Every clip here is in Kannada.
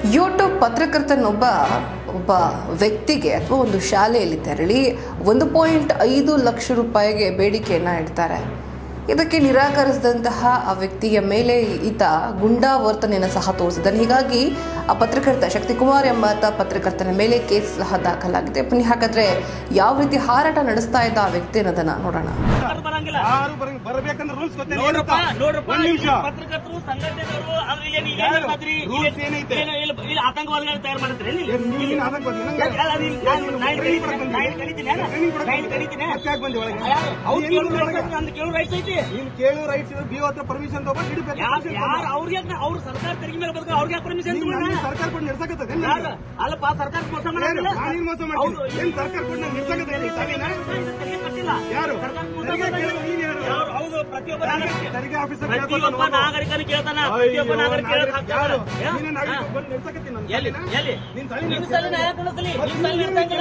ಯೂಟ್ಯೂಬ್ ಪತ್ರಕರ್ತನೊಬ್ಬ ಒಬ್ಬ ವ್ಯಕ್ತಿಗೆ ಅಥವಾ ಒಂದು ಶಾಲೆಯಲ್ಲಿ ತೆರಳಿ ಒಂದು ಪಾಯಿಂಟ್ ಐದು ಲಕ್ಷ ರೂಪಾಯಿಗೆ ಬೇಡಿಕೆಯನ್ನು ಇಡ್ತಾರೆ ಇದಕ್ಕೆ ನಿರಾಕರಿಸಿದಂತಹ ಆ ವ್ಯಕ್ತಿಯ ಮೇಲೆ ಈತ ಗುಂಡಾವರ್ತನೆಯನ್ನು ಸಹ ತೋರಿಸಿದ್ದಾನೆ ಹೀಗಾಗಿ ಆ ಪತ್ರಕರ್ತ ಶಕ್ತಿಕುಮಾರ್ ಎಂಬಾತ ಪತ್ರಕರ್ತನ ಮೇಲೆ ಕೇಸ್ ಸಹ ದಾಖಲಾಗಿದೆ ಬನ್ನಿ ಹಾಗಾದ್ರೆ ಯಾವ ರೀತಿ ಹಾರಾಟ ನಡೆಸ್ತಾ ಇದ್ದ ಆ ವ್ಯಕ್ತಿ ಅನ್ನೋದನ್ನ ನೋಡೋಣ ಯಾರು ಬರಂಗಿಲ್ಲ ಯಾರು ಬರಂಗ್- ಬರ್ಬೇಕಂದ್ರೆ ರೂಲ್ಸ್ ಗೊತ್ತೇನು ನೋಡ್ರಪ್ಪ ನೋಡ್ರಪ್ಪ ಒಂದ್ ನಿಮಿಷ ಇಲ್ಲಿ ಪತ್ರಕರ್ತರು ಸಂಘಟನೆದವರು ಅವ್ರು ಏನ್ ಈಗ ಏನ್ ಯಾರು? ಮಾಡ್ತೀರಿ? Rules ಇಲ್ಲಿ- ಏನೈತೆ? ಏನು ಇಲ್ಲ ಇಲ್ಲಿ ಆತಂಕವಾದಿಗಳು ತಯಾರು ಮಾಡ್ತೀರಿ ಇಲ್ಲಿ ಏನ್ ನೀನ್ ಏನ್ ಆತಂಕವಾದಿ? ನಂಗೆ- ಯಾಕೆ? ಅಲ್ಲ, ನೀನ್- ನಾನು- ನಾನು ಇಲ್ಲಿ ಟ್ರೈನಿಂಗ್ ಕಲಿತೀನಿ, ಕೊಡಕ್ ನಾನು ಇಲ್ಲಿ ಕಲಿತೀನಿ, ನಾನು ಟ್ರೈನಿಂಗ್ ಕೊಡಕ್ ನಾನು ಇಲ್ಲಿ ಕಲಿತೀನಿ. ಮತ್ತೆ ಯಾಕ್ ಬಂದೆ ಒಳಗೆ? ಯಾರು? ಅವ್ರು ನೀನ್ ಕೇಳೋ ಏನ್ rights ಒಳಗೆ? ಐತಿ, ನಂದು ಕೇಳೋ rights ಐತಿ. ನೀನ್ ಕೇಳು ರೈಟ್ಸ್ ಇದೆ ಬಿಒ ಹತ್ರ ಪರ್ಮಿಷನ್ ತಗೊಂಡು ಹಿಡಿಬೇಕು ಯಾರು ಯಾರು ಅವ್ರಿಗೆ ಯಾಕೆ ನಾ- ಅವ್ರು ಸರ್ಕಾರ ತೆರಿಗೆ ಮೇಲೆ ಬದುಕ ಅವ್ರಿಗೆ ಪರ್ಮಿಷನ್ ನೀನ್ ನನಗೆ ಸರ್ಕಾರ ಕೊಟ್ಟು ನಡ್ಸಕತ್ತದ ಏನ್ ಯಾರು ನನಗೆ? ಅಲ್ಲಪ್ಪ ಸರ್ಕಾರ ಮೋಸ ಏನು? ಮಾಡಂಗಿಲ್ಲ ನಾನೇನ್ ಮೋಸ ಹೌದು. ಮಾಡ್ತೀನಿ ಏನ್ ಸರ್ಕಾರ ಕೊಟ್ಟು ನಂಗೆ ನಡ್ಸಕತ್ತದ ಈ ಸಾಲಿನ? ತೆರಿಗೆ ಕಟ್ಟಿಲ್ಲ ಯಾರು? ಸರ್ಕಾರ ಮೋಸ ತೆರಿಗೆ ಮಾಡಂಗಿಲ್ಲ. ಕೇಳು, ನೀನ್ ಯಾರು? ಯಾರು? ಹೌದು ಪ್ರತಿಯೊಬ್ಬ ನಾಗರಿಕ ತೆರಿಗೆ ಆಫೀಸರ್ ಪ್ರತಿಯೊಬ್ಬ ನಾಗರಿಕನ ಕೇಳ್ತಾನ ಪ್ರತಿಯೊಬ್ಬ ನಾಗರಿಕ ಕೇಳಕ್ ಹಾಕ್ತಾನ. ಯಾ? ಹಾ. ಎಲ್ಲಿ ಎಲ್ಲಿ ನಿನ್ ಸಾಲಿ ನಿನ್ ಸಾಲಿನ ಯಾಕೆ ನಡೆಸಲಿ? ನಿನ್ ಸಾಲಿನ ನಡೆಸಂಗಿಲ್ಲ.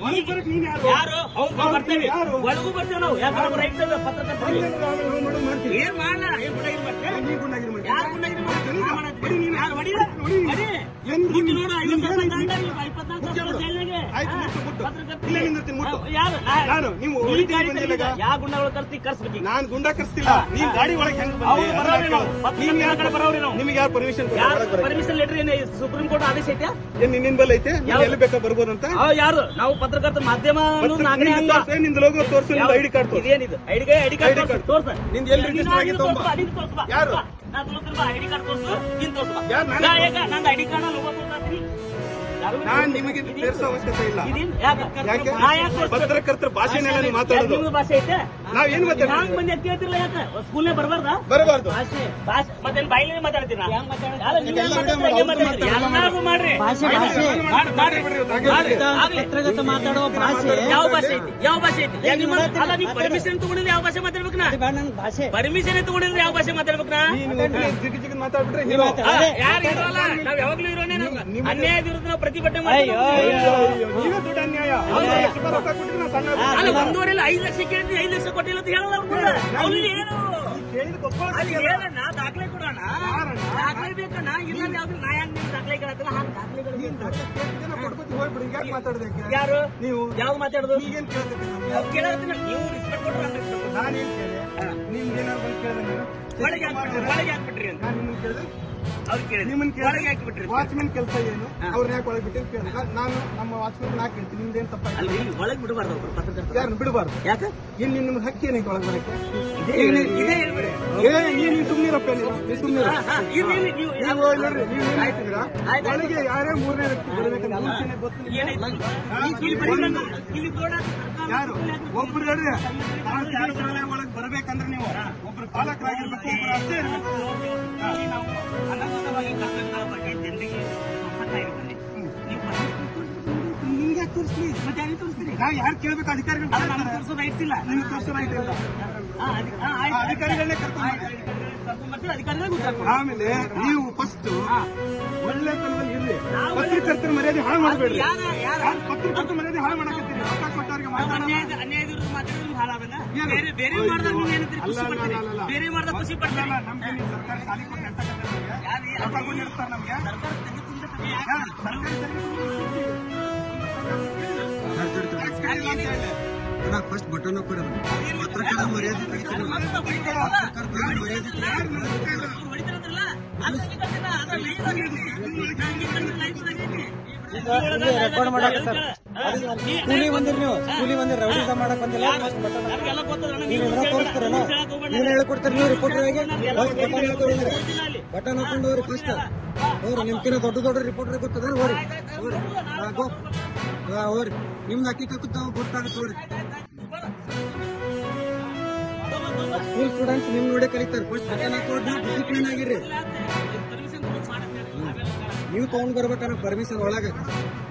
ಈಗ ಯಾರು ಹೌದು ಬರ್ತೇವೆ ಯಾರು? ಒಳಗೂ ಬರ್ತೇವೆ ನಾವು ಯಾಕಂದ್ರೆ ನಮ್ಮ ರೈತ ಪತ್ರಕರ್ತರಿಗೆ ಮಾಡ್ತೀನಿ ಏನ್ ಮಾಡಲ್ಲ ಏನ್ ಗುಂಡಾಗಿರಿ ಮಾಡ್ತೀಯ? ನೀನ್ ಗುಂಡಾಗಿರಿ ಮಾಡ್ತೀಯ? ಯಾರ್ ಗುಂಡಾಗಿರಿ ಮಾಡ್ತೀಯ? ಹೊಡಿ, ಯಾರ್ ಮಾಡ್ತೀಯ? ಹೊಡಿ ನೀನು. ಯಾರ್ ಹೊಡಿಲ್ಲ? ಹೊಡಿ. ಹೊಡಿ. ಏನ್ ಮುಟ್ಟಿ ನೀನು? ನೋಡು, ನೀನ್ ಐವತ್ತು ಏನ್ ವರ್ಷ ನೀನು? ದಂಡ, ಇಪ್ಪತ್ನಾಲ್ಕು ಮುಟ್ಟಿ ವರ್ಷ ಬಿಡು. ಜೈಲಿನಾಗೆ. ಆಯ್ತು, ಹಾ. ಮುಟ್ಟು, ಮುಟ್ಟು. ಪತ್ರಕರ್ತರಿಗೆ. ಇಲ್ಲೇ ನಿಂದಿರ್ತೀನಿ, ಮುಟ್ಟು. ಯಾರು? ಯಾರು? ನೀವು ಈ ಹೊಡಿತೀರಿ ಗಾಡಿ ಬಂದಿಲ್ಲ ಈಗ? ಯಾವ ಗುಂಡಗಳು ಕರ್ಸಿ ಕರ್ಸ್ಬೇಕು ನಾನ್ ಗುಂಡ ಕರ್ಸ್ತಿಲ್ಲ ನೀನ್ ಗಾಡಿ ಒಳಗೆ ಹೆಂಗ್ ಬಂದೆ? ಹೌದು, ಬರೋವ್ರಿ ನಾವು. ನೀನ್ ಪತ್ರಕರ್ತರ ಯಾರ್ ಕಡೆ ಬರೋವ್ರಿ ನಾವು. ನಿಮ್ಗೆ ಯಾರು ಪರ್ಮಿಷನ್ ಯಾರು ಪರ್ಮಿಷನ್ ಲೆಟರ್ ಏನು ಸುಪ್ರೀಂ ಕೋರ್ಟ್ ಆದೇಶ ಐತೆ ಏನ್ ನಿನ್ನ ಬಲ್ ಐತೆ ನೀನ್ ಯಾವ್ದು? ಎಲ್ಲಿ ಬೇಕಾ ಬರ್ಬೋದಂತ ಅವ್ ಯಾರು ನಾವು ಪತ್ರಕರ್ತ ಮಾಧ್ಯಮ ಅನ್ನೋದು ನಾಲ್ಕನೇ ಅಂಗ ನಿಂದ ಲೋಗೋ ತೋರ್ಸು ನಿಂದ ಐಡಿ ಕಾರ್ಡ್ ತೋರ್ಸು ಇದೇನಿದು ID ID card ID card. ತೋರ್ಸ ನಿಂದು ಎಲ್ಲಿ register ಆಗಿದೆ ತಗೊಂಬಾ. ಯಾರು? ನಾ ತೋರಿಸ್ತೀನಿ ಐಡಿ ಕಾರ್ಡ್ ತೋರ್ಸು ನೀನ್ ತೋರ್ಸು ಯಾರು? ನಾನೇ ಯಾಕ ನಂದು ಐಡಿ ಕಾರ್ಡ್ ಲೋಗೋ ತೋರ್ಸಾತೀನಿ ಯಾರು? ನಾನ್ ನಿಮಗೆ ಸೇರ್ಸೋ ಅವಶ್ಯಕತೆ ಇಲ್ಲ ಇದೇನ್? ಯಾಕ? ಯಾಕೆ ನಾ ಯಾಕೆ ತೋರ್ಸ್ಬೇಕು? ಪತ್ರಕರ್ತರ ಭಾಷೆನೆಲ್ಲ ನೀವು ಯಾಕೆ ಮಾತಾಡೋದು ನಿಮ್ದು ಭಾಷೆ ಐತೆ ನಾವ್ ಏನ್ ಮಾತಾಡ್ತೀವಿ? ಹ್ಯಾಂಗ್ ಮಂದಿ ಅಂತ ಕೇಳ್ತಿರಲ್ಲ ಯಾಕೆ ಸ್ಕೂಲ್ನೇ ಬರಬಾರ್ದ ಬರಬಾರ್ದು ಭಾಷೆ ಭಾಷೆ ಮತ್ತೆ ಬಾಯಿಲೇ ಮಾತಾಡ್ತೀರಾ ಯಾರು ನೀವ್ ಎಲ್ಲ ಮಾತಾಡ್ತೀರಾ? ಮಾತಾಡ್ತಾರೆ, ಹೆಂಗ್ ಮಾತಾಡ್ತೀರಾ? ಎಲ್ಲ ಎಲ್ಲಾರ್ಗೂ ಮಾಡ್ರಿ ಭಾಷೆ, ಮಾಡಿ, ಭಾಷೆ. ಮಾಡಿ, ಮಾಡಿ. ಬಿಡ್ರಿ, ಹಾಗೆ ಮಾಡಿ. ಬಿಡ್ರಿ. ಆಗ್ಲಿ. ಪತ್ರಕರ್ತ ಮಾತಾಡುವ ಭಾಷೆ ಯಾವ ಭಾಷೆ ಐತಿ ಯಾವ ಭಾಷೆ ಐತಿ ಯಾ ನಿಮ್ಮ ಅಲ್ಲ ನೀವು ಪರ್ಮಿಷನ್ ತಗೊಂಡಿದ್ರೆ ಯಾವ ಭಾಷೆ ಮಾತಾಡ್ಬೇಕು ನಾ ಅದು ಬೇಡ ನನ್ಗೆ ಭಾಷೆ ಪರ್ಮಿಷನ್ ತಗೊಂಡಿದ್ರೆ ಯಾವ ಭಾಷೆ ಮಾತಾಡ್ಬೇಕು ನಾ ನೀನು ಜಿಗ್ ಜಿಗ್ ಮಾತಾಡ್ಬಿಟ್ರೆ ನೀವು ನೀವು ಮಾತಾಡಿ. ಆ, ಅದೇ. ಯಾರು ಇರೋಲ್ಲ ನಾವ್ ಯಾವಾಗ್ಲೂ ಇರೋನೇ ನಾವು ನಿಮ್ಮ- ಅನ್ಯಾಯ ವಿರುದ್ಧ ನಾವು ಪ್ರತಿಭಟನೆ ಅಯ್ಯೋ, ಮಾಡ್ತೀವಿ ಅಯ್ಯೋ. ಅಯ್ಯೋ, ನೀವೇ ದೊಡ್ಡ ಅನ್ಯಾಯ ಒಂದು ಲಕ್ಷ ರೂಪಾಯಿ ರೊಕ್ಕ ಕೊಟ್ಟಿದ್ರೆ ನಾ ಸಣ್ಣ ಅಲ್ಲ ಒಂದೂವರೆ ಇಲ್ಲ ಐದು ಲಕ್ಷ ಕೇಳಿದ್ವಿ ಐದು ಲಕ್ಷ ಕೊಟ್ಟಿಲ್ಲ ಅಂತ ಹೇಳಲ್ಲ ಅವ್ರು ಕೂಡ. ಅವ್ರು ಏನು ಕೇಳಿದ ಅಲ್ಲಿ ಒಪ್ಕೊಳ್ಳೋದು ಹೇಳಣ್ಣ ದಾಖಲೆ ಕೊಡೋಣ ಯಾರಣ್ಣ? ದಾಖಲೆ ಬೇಕಣ್ಣ ಇಲ್ಲ ಯಾವ್ದು ನಾ ಯಾಕೆ ನಿಮ್ಗೆ ದಾಖಲೆ ಕೇಳತ್ತಲ್ಲ ಹಾಗೆ ದಾಖಲೆಗಳು ನೀನ್ ಬೇಕು. ದಾಖಲೆ ಕೇಳ್ತಿದ್ದೆ, ನಾ ಕೊಡ್ಕೊತಿ ಹೋಗ್ಬಿಡಿ ಈಗ ಯಾಕೆ ಮಾತಾಡ್ದಕ್ಕೆ ಯಾರು ನೀವು ಯಾವ್ದು ಮಾತಾಡೋದು ಈಗೇನ್ ಕೇಳ್ತಿದ್ದೆ ನಮ್ಗೆ? ನಾವು ಕೇಳತ್ತೀನಿ ನೀವು ರಿಸ್ಪೆಕ್ಟ್ ಕೊಟ್ಟರೆ ಹಂಗೆ ರಿಸ್ಪೆಕ್ಟ್ ಕೊಡ್ತಾರೆ. ನಾನೇನ್ ಕೇಳಿದೆ ನಿಮ್ಗೆ ಏನಾದ್ರು ಬಂದು ಕೇಳಿದೆ ನಾನು ಒಳಗೆ ಹಾಕ್ಬಿಟ್ರಿ ಒಳಗೆ ಹಾಕ್ಬಿಟ್ರಿ ಅಂತ ನಾನು ನಿಮ್ಮನ್ನ ಕೇಳಿದೆ ಅವ್ರು ಕೇಳಿದ್ರು ನಿಮ್ಮನ್ನ ಒಳಗೆ ಕೇಳಿದೆ ಹಾಕ್ಬಿಟ್ರಿ ವಾಚ್ಮನ್ ಕೆಲಸ ಏನು ಹಾ. ಅವ್ರನ್ನ ಯಾಕೆ ಒಳಗೆ ಬಿಟ್ಟು ಕೇಳಿದೆ ನಾ- ನಾನು ನಮ್ಮ ವಾಚ್ಮನ್ ನಾ ಕೇಳ್ತೀನಿ ನಿಮ್ದೇನ್ ತಪ್ಪಾಗಿ ಅಲ್ಲಿ ಒಳಗೆ ಬಿಡಬಾರ್ದು ಅವ್ರು ಪತ್ರಕರ್ತರು ಯಾರನ್ನ ಬಿಡಬಾರ್ದು ಯಾಕೆ ಏನ್ ನಿನ್ನ ಹಕ್ಕಿ ಏನೈತೆ ಒಳಗೆ ಬರಕ್ಕೆ ಇದೇ ಏನ್- ಇದೇ ಹೇಳ್ಬಿಡಿ ಏ ನೀನ್ ನೀನ್ ಸುಮ್ನಿರಪ್ಪ ನೀವು ನೀವು ಸುಮ್ನಿರ ಹಾ, ಹಾ, ಇರ್ಲಿ, ಇರ್ಲಿ, ನೀವು ನೀವು ನೋಡ್ರಿ ನೀವು ಏನ್ ಹೇಳ್ತಿದ್ದೀರಾ ಆಯ್ತು. ಒಳಗೆ ಯಾರೇ ಮೂರನೇ ವ್ಯಕ್ತಿ ಬರಬೇಕಂತ ರೂಲ್ಸ್ ಏನೇ ಗೊತ್ತು ನಿಮ್ಗೆ? ಏನಾಯ್ತು? ಹಾ? ಇಲ್ಲಿ ಬರೀ ಇಲ್ಲಿ ಬೋರ್ಡ್ ಯಾರು ಒಬ್ರು ಹೇಳ್ರಿ ಖಾಸಗಿ ಶಾಲೆ ಒಳಗೆ ಬರ್ಬೇಕಂದ್ರೆ ನೀವು ಒಬ್ರು ಪಾಲಕರಾಗಿರ್ಬೇಕು ಒಬ್ರು ಅಷ್ಟೇ ಇರ್ಬೇಕು ಹಾ, ನಾವು ಅನಂತವಾಗಿ ಕನ್ನಡದ ಬಗ್ಗೆ ಜನರಿಗೆ ಸಂಪರ್ಕ ಇರ್ತದೆ. ನೀವು ನಿಮ್ಗೆ ಯಾಕೆ ತೋರಿಸ್ಲಿ ಮತ್ತೆ ಯಾರಿಗೆ ತೋರಿಸ್ತೀರಿ ನಾ ಯಾರು ಕೇಳ್ಬೇಕು ಅಧಿಕಾರಿಗಳು ಅಲ್ಲ ನಮ್ಗೆ ತೋರಿಸೋ ರೈಟ್ಸ್ ಇಲ್ಲ ನಿಮ್ಗೆ ತೋರಿಸೋ ರೈಟ್ ಇಲ್ಲ ಹಾ, ಅಧಿ- ಹಾ, ಆ ಆಯ್ತು. ಅಧಿಕಾರಿಗಳನ್ನೇ ಕರ್ಕೊಂಡು ಆಯ್ತು, ಬನ್ನಿ. ಅಧಿಕಾರಿಗಳನ್ನ ಕರ್ಕೊಂಡ್ ಬರ್ತೀವಿ, ಅಧಿಕಾರಿಗಳೇ ಉತ್ತರ ಕೊಡಿ. ಆಮೇಲೆ ನೀವು ಫಸ್ಟ್ ಹಾ. ಒಳ್ಳೆತನದಲ್ಲಿ ಇರ್ಲಿ ನಾವು ಪತ್ರಕರ್ತರ ಮರ್ಯಾದೆ ಹಾಳು ಮಾಡಬೇಡ್ರಿ ಯಾರ ಯಾರ ಪತ್ರಕರ್ತರ ಮರ್ಯಾದೆ ಹಾಳು ಮಾಡಕತ್ತೀರಿ ರೊಕ್ಕ ಕೊಟ್ಟವ್ರಿಗೆ ನಾವು ಮಾತಾಡೋಣ ಅನ್ಯಾಯದ ಅನ್ಯಾಯದ ವಿರುದ್ಧ ಮಾತಾಡಿದ್ರೆ ನಿಮ್ಗೆ ಹಾಳಾಗಲ್ಲ ಏನು? ಬೇರೆ ಬೇರೆ ಅಯ್ಯೋ. ಮಾಡಿದಾಗ ನೀವು ಏನಂತೀರಿ ಖುಷಿ ಅಲ್ಲ, ಅಲ್ಲ, ಪಡ್ತೀರಿ ಅಲ್ಲ, ಅಲ್ಲ. ಬೇರೆ ಮಾಡಿದಾಗ ಖುಷಿ ಪಡ್ತೀರಿ ಅಲ್ಲ, ನಮ್ಗೆ ನೀವು ಸರ್ಕಾರಿ ಶಾಲೆ ಕೊಟ್ಟು ನಡ್ಸಕತ್ತೀರಿ ನಮ್ಗೆ. ಯಾರು ಈ- ರೊಕ್ಕ ಕೊಟ್ಟು ನಡ್ಸ್ತಾರೆ ನಮ್ಗೆ ಸರ್ಕಾರ ತೆಗೆ ತುಂಬಿದ್ರೆ ಯಾ, ಸರ್ಕಾರಿ ಶಾಲೆ ಕೊಟ್ಟು ನಡ್ಸ್ತೀವಿ. ಫಸ್ಟ್ ಬಟನ್ ಕೊಡೋದು ಪತ್ರಕರ್ತರ ಮರ್ಯಾದೆ ತೆಗಿತಾರೆ ಪತ್ರಕರ್ತರ ಮರ್ಯಾದೆ ಹೊಡಿತಿರೋದ್ರಲ್ಲ, ಅದಕ್ಕೆ ಕಳ್ಸಿಲ್ಲ, ಅದ್ರ live ಆಗೈತಿ. ನಂಗೆ ಕಳ್ಸಿಲ್ಲ, live ಆಗೈತಿ. ರೆಕಾರ್ಡ್ ಮಾಡಕತ್ತಾರ ನೀ- ಸ್ಕೂಲಿಗೆ ಬಂದಿರಿ ನೀವು ಸ್ಕೂಲಿಗೆ ಬಂದಿರಿ ರೌಡಿಸ ಮಾಡಕ್ ಬಂದಿಲ್ಲ ಫಸ್ಟ್ ಬಟನ್ ನಮ್ಗೆಲ್ಲ ಗೊತ್ತದಣ್ಣ, ನೀವು ನೀವು ಏನಾರ ತೋರಿಸ್ತೀರಲ್ಲ ನೀವು ಹೇಳಕ್ ಹೋಗ್ಬೇಡ. ನೀವ್ ಹೇಳ್ಕೊಡ್ತೀರಿ ನೀವು ರಿಪೋರ್ಟರ್ ಆಗಿ ಬಟನ್ ಹೇಳ್ಕೊಡಿದ್ರಿ ಗೊತ್ತಿಲ್ಲ ಅಲ್ಲಿ. ಬಟನ್ ಹಾಕೊಂಡು ಹೋಗ್ರಿ ಫಸ್ಟ್ ಹೋಗ್ರಿ ನಿಮ್ಕಿನ್ನ ದೊಡ್ಡ ದೊಡ್ಡ ರಿಪೋರ್ಟರ್ ಗೊತ್ತದ ಹೋಗ್ರಿ ಹೋಗ್ರಿ ಹಾ, ಗೋ ಹಾ ಹೋಗ್ರಿ ನಿಮ್ದು ಅಕ್ಕಿ ಕಕ್ಕುತ್ತ ಗೊತ್ತಾಗುತ್ತೆ ಹೋಗ್ರಿ ಸ್ಕೂಲ್ ಸ್ಟೂಡೆಂಟ್ಸ್ ನಿಮ್ ನೋಡಿ ಕಲಿತಾರೆ ಫಸ್ಟ್ ಬಟನ್ ಹಾಕೊಂಡು ಡಿಸಿಪ್ಲಿನ್ ಆಗಿರಿ Permission ತಗೊಂಡ್ ಮಾಡಕ್ಕೆ ನೀವು ತಗೊಂಡ್ ಬರ್ಬೇಕನ್ನ ಪರ್ಮಿಷನ್ ಒಳಗ